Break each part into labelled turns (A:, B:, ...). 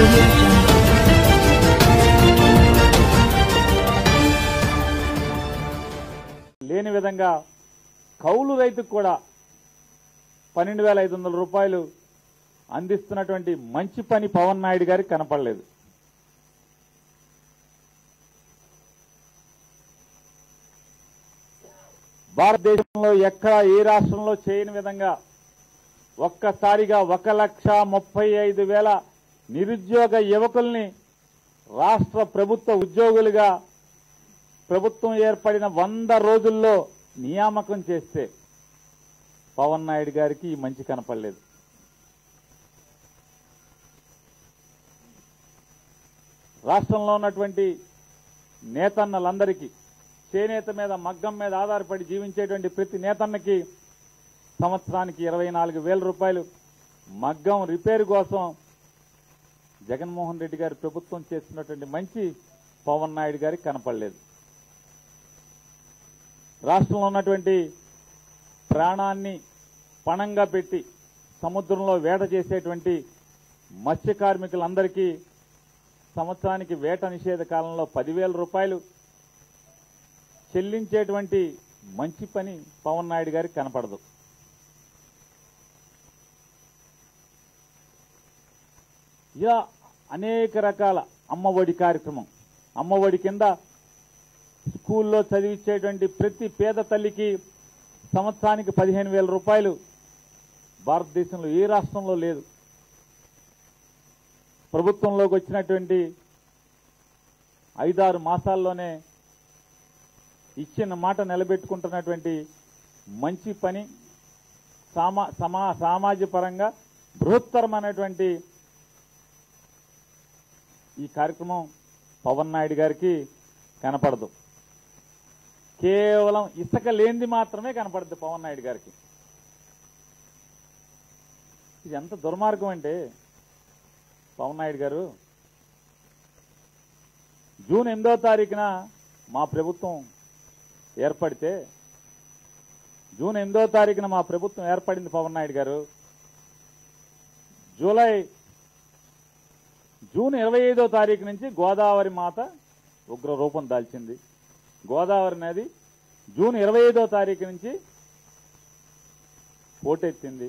A: audio jungle.
B: లేని విధంగా కౌలు రైతుకు కూడా పన్నెండు వేల ఐదు వందల రూపాయలు అందిస్తున్నటువంటి మంచి పని పవన్ నాయుడు గారికి కనపడలేదు భారతదేశంలో ఎక్కడ ఏ రాష్ట్రంలో చేయని విధంగా ఒక్కసారిగా ఒక లక్ష ముప్పై ఐదు వేల నిరుద్యోగ యువకుల్ని రాష్ట్ర ప్రభుత్వ ఉద్యోగులుగా ప్రభుత్వం ఏర్పడిన వంద రోజుల్లో నియామకం చేస్తే పవన్ నాయుడు గారికి ఈ మంచి కనపడలేదు రాష్ట్రంలో ఉన్నటువంటి నేతన్నలందరికీ చేనేత మీద మగ్గం మీద ఆధారపడి జీవించేటువంటి ప్రతి నేతన్నకి సంవత్సరానికి ఇరవై నాలుగు వేల రూపాయలు మగ్గం రిపేర్ కోసం జగన్మోహన్ రెడ్డి గారి ప్రభుత్వం చేస్తున్నటువంటి మంచి పవన్ నాయుడు గారికి కనపడలేదు రాష్ట్రంలో ఉన్నటువంటి ప్రాణాన్ని పణంగా పెట్టి సముద్రంలో వేట చేసేటువంటి మత్స్య కార్మికులందరికీ సంవత్సరానికి వేట నిషేధ కాలంలో పదివేల రూపాయలు చెల్లించేటువంటి మంచి పని పవన్ నాయుడు గారికి కనపడదు ఇలా అనేక రకాల అమ్మఒడి కార్యక్రమం అమ్మఒడి కింద స్కూల్లో చదివించేటువంటి ప్రతి పేద తల్లికి సంవత్సరానికి పదిహేను వేల రూపాయలు భారతదేశంలో ఏ రాష్ట్రంలో లేదు ప్రభుత్వంలోకి వచ్చినటువంటి ఐదారు మాసాల్లోనే ఇచ్చిన మాట నిలబెట్టుకుంటున్నటువంటి మంచి పని సామా సమా సామాజిక పరంగా బృహత్తరమైనటువంటి ఈ కార్యక్రమం పవన్ నాయుడు గారికి కనపడదు కేవలం ఇసుక లేనిది మాత్రమే కనపడుద్ది పవన్ నాయుడు గారికి ఇది ఎంత దుర్మార్గం అంటే పవన్ నాయుడు గారు జూన్ ఎనిమిదో తారీఖున మా ప్రభుత్వం ఏర్పడితే జూన్ ఎనిమిదో తారీఖున మా ప్రభుత్వం ఏర్పడింది పవన్ నాయుడు గారు జూలై జూన్ ఇరవై ఐదో తారీఖు నుంచి గోదావరి మాత ఉగ్ర రూపం దాల్చింది గోదావరి నది జూన్ ఇరవై ఐదో తారీఖు నుంచి పోటెత్తింది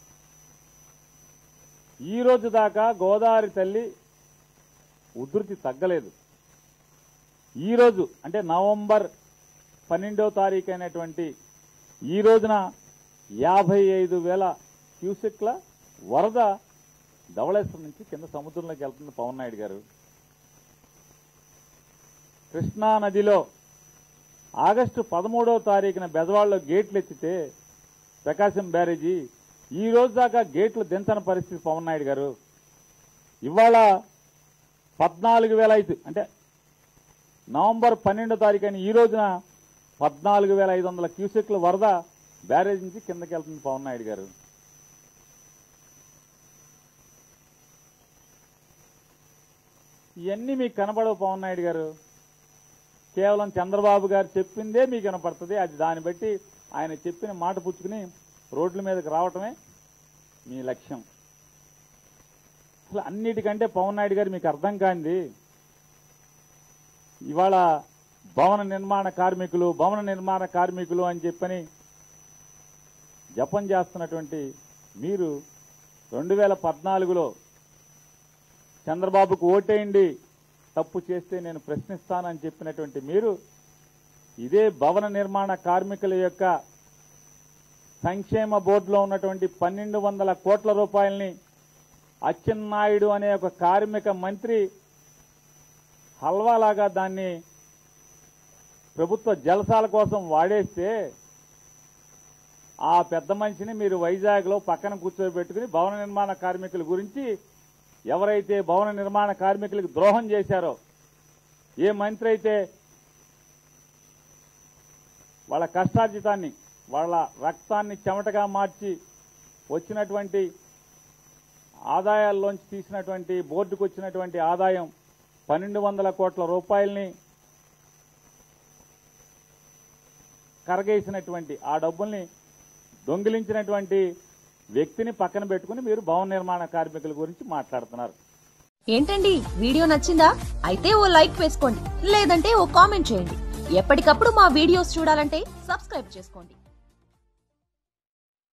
B: ఈ రోజు దాకా గోదావరి తల్లి ఉధృతి తగ్గలేదు ఈ రోజు అంటే నవంబర్ పన్నెండో తారీఖు అయినటువంటి ఈ రోజున యాభై ఐదు వేల క్యూసెక్ల వరద ధవళేశ్వరం నుంచి కింద సముద్రంలోకి వెళ్తుంది పవన్ నాయుడు గారు కృష్ణా నదిలో ఆగస్టు పదమూడవ తారీఖున బెజవాడలో గేట్లు ఎత్తితే ప్రకాశం బ్యారేజీ ఈ రోజు దాకా గేట్లు దించని పరిస్థితి పవన్ నాయుడు గారు ఇవాళ పద్నాలుగు వేల ఐదు అంటే నవంబర్ పన్నెండో తారీఖు అయిన ఈ రోజున పద్నాలుగు వేల ఐదు వందల క్యూసెక్ల వరద బ్యారేజ్ నుంచి కిందకి వెళ్తుంది పవన్ నాయుడు గారు ఇవన్నీ మీకు కనపడవు పవన్ నాయుడు గారు కేవలం చంద్రబాబు గారు చెప్పిందే మీకు కనపడుతుంది అది దాన్ని బట్టి ఆయన చెప్పిన మాట పుచ్చుకుని రోడ్ల మీదకి రావటమే మీ లక్ష్యం అసలు అన్నిటికంటే పవన్ నాయుడు గారు మీకు అర్థం కాంది ఇవాళ భవన నిర్మాణ కార్మికులు భవన నిర్మాణ కార్మికులు అని చెప్పని జపం చేస్తున్నటువంటి మీరు రెండు వేల పద్నాలుగులో చంద్రబాబుకు ఓటేయండి తప్పు చేస్తే నేను ప్రశ్నిస్తానని చెప్పినటువంటి మీరు ఇదే భవన నిర్మాణ కార్మికుల యొక్క సంక్షేమ బోర్డులో ఉన్నటువంటి పన్నెండు వందల కోట్ల రూపాయల్ని అచ్చెన్నాయుడు అనే ఒక కార్మిక మంత్రి హల్వాలాగా దాన్ని ప్రభుత్వ జలసాల కోసం వాడేస్తే ఆ పెద్ద మనిషిని మీరు వైజాగ్లో పక్కన కూర్చోబెట్టుకుని భవన నిర్మాణ కార్మికుల గురించి ఎవరైతే భవన నిర్మాణ కార్మికులకు ద్రోహం చేశారో ఏ మంత్రి అయితే వాళ్ళ కష్టార్జితాన్ని వాళ్ళ రక్తాన్ని చెమటగా మార్చి వచ్చినటువంటి ఆదాయాల్లోంచి తీసినటువంటి బోర్డుకు వచ్చినటువంటి ఆదాయం పన్నెండు వందల కోట్ల రూపాయల్ని కరగేసినటువంటి ఆ డబ్బుల్ని దొంగిలించినటువంటి వ్యక్తిని పక్కన పెట్టుకుని మీరు భవన నిర్మాణ కార్మికుల గురించి మాట్లాడుతున్నారు
A: ఏంటండి వీడియో నచ్చిందా అయితే ఓ లైక్ వేసుకోండి లేదంటే ఓ కామెంట్ చేయండి ఎప్పటికప్పుడు మా వీడియోస్ చూడాలంటే సబ్స్క్రైబ్ చేసుకోండి